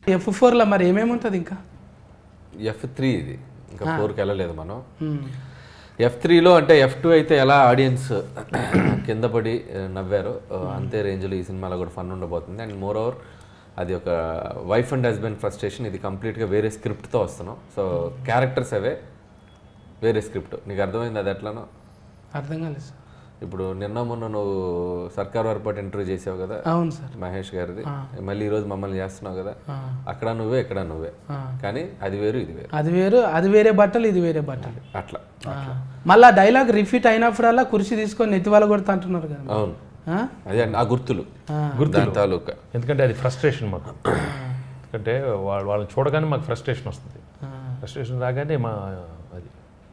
F ఫోర్లో మరి ఏమేమి ఉంటుంది ఇంకా ఎఫ్ త్రీ ఇది ఇంకా ఫోర్కి వెళ్ళలేదు మనం మ్మ్. ఎఫ్ త్రీలో అంటే ఎఫ్ టూ అయితే ఎలా ఆడియన్స్ కింద పడి ఆ, నవ్వారో ఆ, అంతే రేంజ్లో ఈ సినిమాలో కూడా ఫన్ ఉండబోతుంది అండ్ మోర్ ఓవర్ అది ఒక వైఫ్ అండ్ హస్బెండ్ ఫ్రస్ట్రేషన్ ఇది కంప్లీట్గా వేరే స్క్రిప్ట్తో వస్తున్నాం సో క్యారెక్టర్స్ అవే వేరే స్క్రిప్ట్ నీకు అర్థమైంది అది ఎట్లానో అర్థం కాలేదు సార్ ఇప్పుడు నిన్న మొన్న నువ్వు సర్కార్ వారిపాటు ఇంటర్వ్యూ చేసావు కదా అవును సార్ మహేష్ గారిది మళ్ళీ ఈరోజు మమ్మల్ని చేస్తున్నావు కదా అక్కడ నువ్వే ఇక్కడ నువ్వే కానీ అది వేరు ఇది వేరు అది వేరు అది వేరే బట్టలు ఇది వేరే బట్టలు అట్లా ఆ. మళ్ళా డైలాగ్ రిపీట్ అయినప్పుడల్లా కుర్చీ తీసుకొని నెత్తివాల కొడుతా అంటున్నారు కదా అవును ఆ? అదే అండి, ఆ గుర్తులు దాని తాలూకా ఎందుకంటే అది ఫ్రస్ట్రేషన్ మాకు ఎందుకంటే వాళ్ళు వాళ్ళని చూడగానే మాకు ఫ్రస్ట్రేషన్ వస్తుంది ఫ్రస్ట్రేషన్ రాగానే మా అది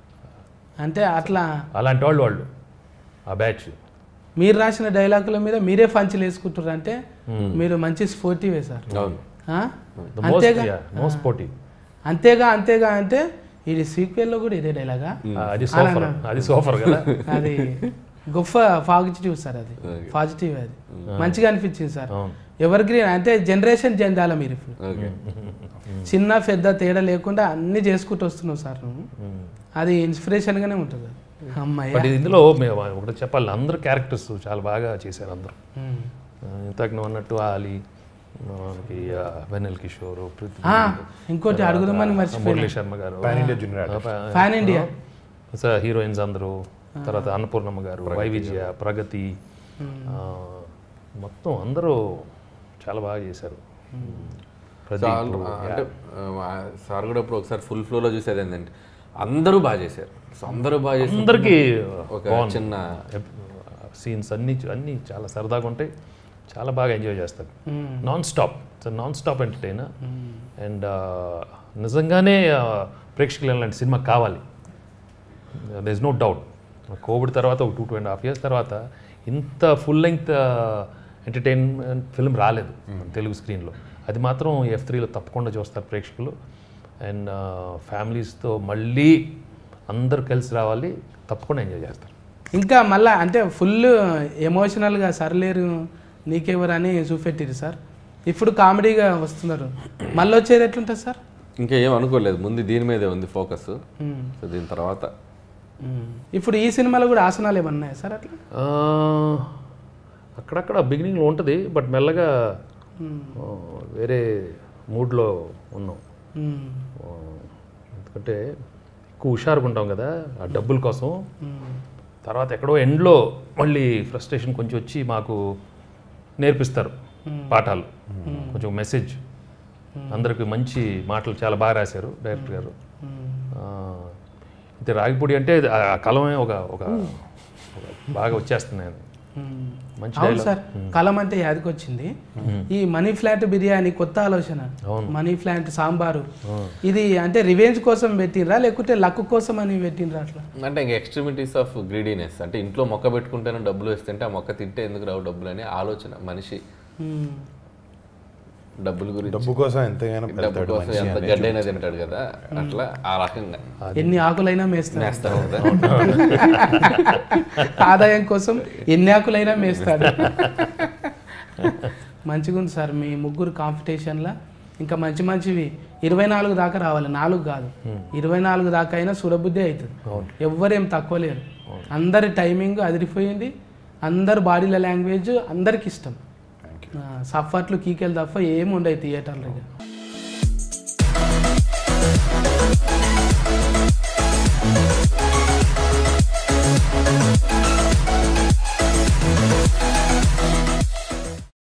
అంటే అట్లా అలాంటి వాళ్ళు వాళ్ళు ఆ బ్యాచ్ మీరు రాసిన డైలాగుల మీద మీరే పంచులు వేసుకుంటారు అంటే మీరు మంచి స్పోర్టివే సార్ అవును ఆ? ద మోస్ట్ నో స్పోర్టీ అంతేగా అంతేగా అంటే ఇది సీక్వెల్లో కూడా ఇదే డైలాగా అది సోఫర్ అది సోఫర్ కదా అది గొప్ప పాజిటివ్ సార్ అది పాజిటివ్ అది మంచిగా అనిపించింది సార్ అవును ఎవర్ గ్రీన్ అంటే జనరేషన్ చెందాల మీరు ఇప్పుడు ఓకే చిన్న పెద్ద తేడా లేకుండా అన్ని చేసుకుంటూ వస్తున్నావు సార్ నువ్వు అది ఇన్స్పిరేషన్గానే ఉంటుంది అది. అమ్మాయి బట్ ఇందులో మేము ఒకటి చెప్పాలి అందరు క్యారెక్టర్స్ చాలా బాగా చేశారు అందరూ ఉమ్. ఆ, ఇంతకు నువ్వు అన్నట్టు ఆలి మనకి ఆ, వెన్నెల్ కిషోర్ పృథ్వీ ఆ, ఇంకోటి అడుగుదామని మర్చిపోయినా మురళీ శర్మ గారు పాన్ ఇండియా జూనియర్ ఆ, ప- ఫ్యాన్ ఇండియా స- హీరోయిన్స్ అందరూ తర్వాత అన్నపూర్ణమ్మ గారు వై విజయ ప్రగతి ఆ, మొత్తం అందరూ చాలా బాగా చేశారు ప్రదీప్ చాలు ఆ, అంటే ఆ, సార్ కూడా ఇప్పుడు ఒకసారి ఫుల్ ఫ్లోలో చూసేది ఏంటంటే అందరూ బాగా చేశారు సో అందరూ బాగా చేశారు అందరికీ ఒక చిన్న సీన్స్ అన్నీ అన్నీ చాలా సరదాగా ఉంటాయి చాలా బాగా ఎంజాయ్ చేస్తారు non stop non stop entertainer and నిజంగానే ఆ, ప్రేక్షకులు ఇలాంటి సినిమా కావాలి there is no doubt Covid తర్వాత ఒక two two and half years తర్వాత ఇంత ఫుల్ లెంగ్త్ ఎంటర్టైన్మెంట్ ఫిల్మ్ రాలేదు మన తెలుగు స్క్రీన్లో అది మాత్రం ఎఫ్ త్రీలో తప్పకుండా చూస్తారు ప్రేక్షకులు అండ్ ఫ్యామిలీస్తో మళ్ళీ అందరూ కలిసి రావాలి తప్పకుండా ఎంజాయ్ చేస్తారు ఇంకా మళ్ళా అంటే ఫుల్ ఎమోషనల్గా సర్లేరు నీకెవరు అని చూపెట్టిరు సార్ ఇప్పుడు కామెడీగా వస్తున్నారు మళ్ళీ వచ్చేది ఎట్లుంటుంది సార్ ఇంకా ఏం అనుకోలేదు ముందు దీని మీదే ఉంది ఫోకస్ మ్మ్. సో దీని తర్వాత మ్మ్. ఇప్పుడు ఈ సినిమాలో కూడా ఆసనాలు ఏమన్నా ఉన్నాయా సార్ అట్లా ఆ, అక్కడక్కడ బిగినింగ్లో ఉంటుంది బట్ మెల్లగా ఆ, వేరే మూడ్లో ఉన్నాం మ్మ్. ఆ, ఎందుకంటే ఎక్కువ హుషారుగా ఉంటాం కదా ఆ డబ్బుల కోసం మ్మ్. తర్వాత ఎక్కడో ఎండ్లో మళ్ళీ ఫ్రస్ట్రేషన్ కొంచెం వచ్చి మాకు నేర్పిస్తారు పాఠాలు కొంచెం మెసేజ్ అందరికి మంచి మాటలు చాలా బాగా రాశారు డైరెక్టర్ గారు ఆ, అయితే రాగిపొడి అంటే ఆ కలమే ఒక ఒక ఒక బాగా వచ్చేస్తున్నాయి మ్మ్. మంచి అవును సార్ కలం అంటే యాదికి వచ్చింది ఈ మనీ ఫ్లాట్ బిర్యానీ కొత్త ఆలోచన అవును. మనీ ఫ్లాట్ సాంబారు ఇది అంటే రివెంజ్ కోసం పెట్టినరా లేకుంటే లక్ కోసం అని పెట్టినరా అట్లా అంటే ఇంకా ఎక్స్ట్రీమిటీస్ ఆఫ్ గ్రీడీనెస్ అంటే ఇంట్లో మొక్క పెట్టుకుంటేనే డబ్బులు వేస్తుంటే ఆ మొక్క తింటే ఎందుకు రావు డబ్బులు అని ఆలోచన మనిషి మ్మ్. డబ్బుల గురించి డబ్బు కోసం ఎంతగానో డబ్బు వెళ్తాడు కోసం మనిషి ఎంత అనేది గడ్డైనా తింటాడు కదా అట్లా ఆ రకంగా ఎన్ని ఆకులైనా మేస్తాడు వేస్తారు కదా ఆదాయం కోసం ఎన్ని ఆకులైనా మేస్తాడు మంచిగా ఉంది సార్ మీ ముగ్గురు కాంపిటీషన్లో ఇంకా మంచి మంచివి ఇరవై నాలుగు దాకా రావాలి నాలుగు కాదు ఇరవై నాలుగు దాకా అయినా చూడబుద్ధి అవుతుంది ఎవ్వరేం తక్కువ లేరు అందరి టైమింగ్ అదిరిపోయింది అందరు బాడీల లాంగ్వేజ్ అందరికి ఇష్టం ఆ, సఫర్లు కీకెలు తప్ప ఏమి ఉండవు థియేటర్లో ఇక